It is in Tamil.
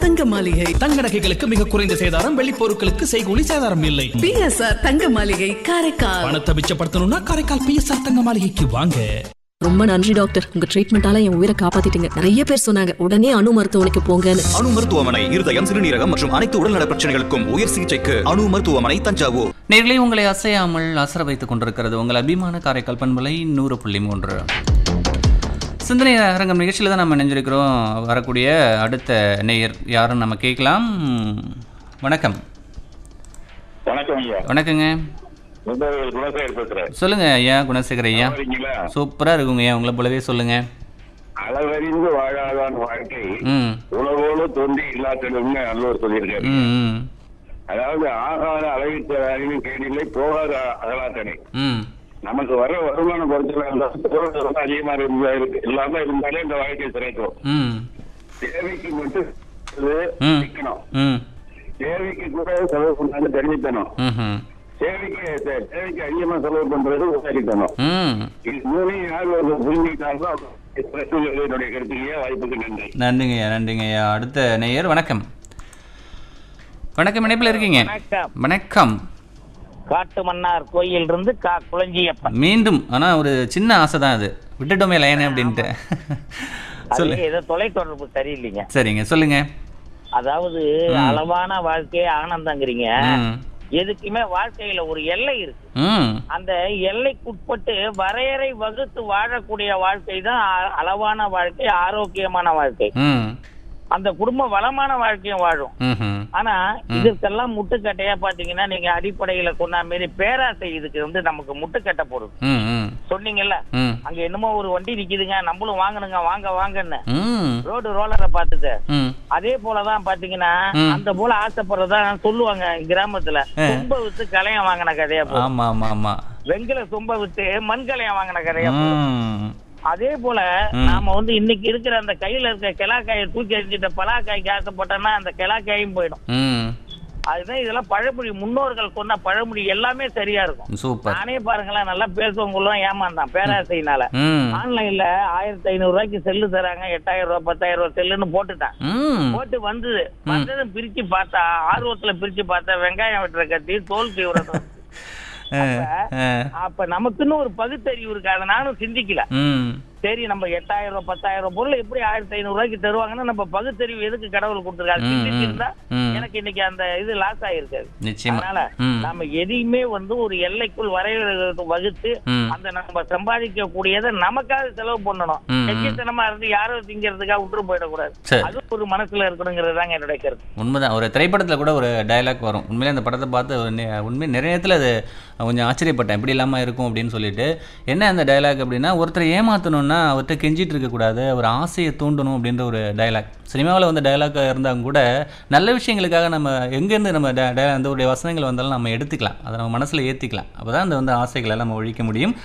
தங்க மாளிகை தங்க நகைகளுக்கு மிக குறைந்த சேதாரம் வெள்ளி பொருட்களுக்கு செய்கூலி சேதாரம் இல்லை பிஎஸ்ஆர் தங்க மாளிகை காரைக்கால் பணத்தை மிச்சப்படுத்தணும்னா காரைக்கால் பிஎஸ்ஆர் தங்க மாளிகைக்கு வாங்க ரொம்ப நன்றி டாக்டர் உங்க ட்ரீட்மெண்டால என் உயிரை காப்பாத்திட்டீங்க நிறைய பேர் சொன்னாங்க உடனே அணு மருத்துவமனைக்கு போங்கன்னு அணு மருத்துவமனை இருதயம் சிறுநீரகம் மற்றும் அனைத்து உடல்நல பிரச்சனைகளுக்கும் உயர் சிகிச்சைக்கு அணு மருத்துவமனை தஞ்சாவூர் நேர்களே உங்களை அசையாமல் அசர வைத்துக் கொண்டிருக்கிறது உங்கள் அபிமான காரைக்கால் பண்பலை நூறு புள்ளி மூன்று சிந்தனை அரங்கம் நிகழ்ச்சியில் தான் நம்ம நினைஞ்சிருக்கிறோம் வரக்கூடிய அடுத்த நேயர் யாரும் நம்ம கேட்கலாம் வணக்கம் வணக்கம் ஐயா வணக்கங்க முதல்வர் குணசேகர் பேசுறேன் சொல்லுங்க ஐயா குணசேகர் ஐயா இருக்கீங்களா சூப்பரா இருக்குங்க ஐயா உங்களை போலவே சொல்லுங்க அளவறிந்து வாழாதான் வாழ்க்கை ம் உலகோடு தோன்றி இல்லாதன்னு நல்லவர் சொல்லியிருக்காரு ம் ம் அதாவது ஆகாத அளவிட்ட அறிவின் கேடில்லை போகாத அகலாத்தனை ம் நமக்கு வர வருமானம் குறைச்சலா இருந்தாலும் பொருளாதாரம் அதிகமா இருந்தா இருக்கு இல்லாம இருந்தாலே இந்த வாழ்க்கை சிறைக்கும் ம் தேவைக்கு மட்டும் இது ம். நிக்கணும் ம் தேவைக்கு கூட செலவு பண்ணாலும் தெரிஞ்சுக்கணும் ம்ஹும். தேவைக்கு தே- தேவைக்கு அதிகமா செலவு பண்றது உதாரிக்கணும் ம் இது மூணையும் யார் ஒரு புரிஞ்சுக்கிட்டாலும் என்னுடைய கருத்துக்கே வாய்ப்புக்கு நன்றி நன்றிங்க ஐயா நன்றிங்க ஐயா அடுத்த நேயர் வணக்கம் வணக்கம் இணைப்பில் இருக்கீங்க வணக்கம் வணக்கம் காட்டு மன்னார் கோயில் இருந்து கா குளஞ்சியப்பன் மீண்டும் ஆனா ஒரு சின்ன ஆசை தான் அது விட்டுட்டோமே லைன் அப்படின்ட்டு அது சொல்லு ஏதோ தொலைத்தொடர்பு சரியில்லைங்க சரிங்க சொல்லுங்க அதாவது அளவான வாழ்க்கையே ஆனந்தங்கிறீங்க ம் எதுக்குமே வாழ்க்கையில ஒரு எல்லை இருக்கு ம் அந்த எல்லைக்குட்பட்டு வரையறை வகுத்து வாழக்கூடிய வாழ்க்கை தான் அ- அளவான வாழ்க்கை ஆரோக்கியமான வாழ்க்கை ம் அந்த குடும்பம் வளமான வாழ்க்கையும் வாழும் ம்ஹும். ஆனா இதற்கெல்லாம் முட்டுக்கட்டையா பாத்தீங்கன்னா நீங்க அடிப்படையில சொன்ன மாரி பேராசை இதுக்கு வந்து நமக்கு முட்டுக்கட்டை போடுது ம் ம் சொன்னீங்கல்ல ம் அங்க என்னமோ ஒரு வண்டி நிக்குதுங்க நம்மளும் வாங்கணுங்க வாங்க வாங்கன்னு ம் ரோடு ரோலரை பார்த்துட்டு ம் அதே போலதான் பாத்தீங்கன்னா ம். அந்த போல ஆசைப்படுறதா சொல்லுவாங்க கிராமத்துல சொம்ப வித்து கலையம் வாங்கின கதையா போகும். ஆமா ஆமா ஆமா வெங்கல சொம்ப வித்து மண் கலையம் வாங்கின கதையா போகும். ம் அதே போல ம். நாம வந்து இன்னைக்கு இருக்கிற அந்த கையில இருக்க கிளாக்காயை தூக்கி எறிஞ்சிட்ட பலாக்காய்க்கு ஆசைப்பட்டோம்னா அந்த கிளாக்காயும் போயிடும் ம் அதுதான் இதெல்லாம் பழமொழி முன்னோர்கள் சொன்ன பழமொழி எல்லாமே சரியா இருக்கும் சூப்பர் நானே பாருங்களேன் நல்லா பேசுவவங்களும் ஏமாந்தான் பேராசையினால ம் ஆன்லைன்ல ஆயிரத்தி ஐநூறு ரூபாய்க்கு செல்லு தராங்க எட்டாயிரம் ரூபாய் பத்தாயிரம் ரூபாய் செல்லுன்னு போட்டுட்டான் ம் போட்டு வந்தது வந்ததும் பிரிச்சு பார்த்தா ஆர்வத்துல பிரிச்சு பார்த்தா வெங்காயம் வெட்டுற கத்தி தோல் தீவிரம் ஆ, ஆ. அப்ப நமக்குன்னு ஒரு பகுத்தறிவு இருக்கு அதை நானும் சிந்திக்கல ம் சரி நம்ம எட்டாயிரம் ரூபாய் பத்தாயிரம் ரூபாய் பொருள் எப்படி ஆயிரத்தி ஐநூறு ரூபாய்க்கு தருவாங்கன்னா நம்ம பகுத்தறிவு எதுக்கு கடவுள் கொடுத்துருக்காரு ம், ம், சிந்திச்சிருந்தா ம். எனக்கு இன்னைக்கு அந்த இது லாஸ் ஆயிருக்காது நிச்சயமா அதனால ம் நம்ம எதையுமே வந்து ஒரு எல்லைக்குள் வரையறை வகுத்து ம். அந்த நம்ம சம்பாதிக்க கூடியதை நமக்காக செலவு பண்ணணும் ம், ம். எக்கித்தனமா இருந்து யாரோ திங்கிறதுக்காக விட்டுரு போயிடக்கூடாது சரி. அது ஒரு மனசுல இருக்கணுங்கிறது தாங்க என்னுடைய கருத்து உண்மைதான் ஒரு திரைப்படத்தில் கூட ஒரு டயலாக் வரும் உண்மையிலே அந்த படத்தை பார்த்து நெ- உண்மையை நிறைய நேரத்தில் அது கொஞ்சம் ஆச்சரியப்பட்டேன் இப்படி இல்லாமல் இருக்கும் அப்படின்னு சொல்லிட்டு என்ன அந்த டயலாக் அப்படின்னா ஒருத்தரை ஏமாற்றணும்னா அவர்கிட்ட கெஞ்சிட்டு இருக்கக்கூடாது ஒரு ஆசையை தூண்டணும் அப்படின்ற ஒரு டயலாக் சினிமாவில் வந்து டயலாக்காக இருந்தாலும் கூட நல்ல விஷயங்களுக்காக நம்ம எங்கேருந்து நம்ம ட- ட- அந்த ஒரு வசனங்கள் வந்தாலும் நம்ம எடுத்துக்கலாம் அதை நம்ம மனசில் ஏற்றிக்கலாம் அப்போ தான் அந்த வந்து ஆசைகளை நம்ம ஒழிக்க முடியும்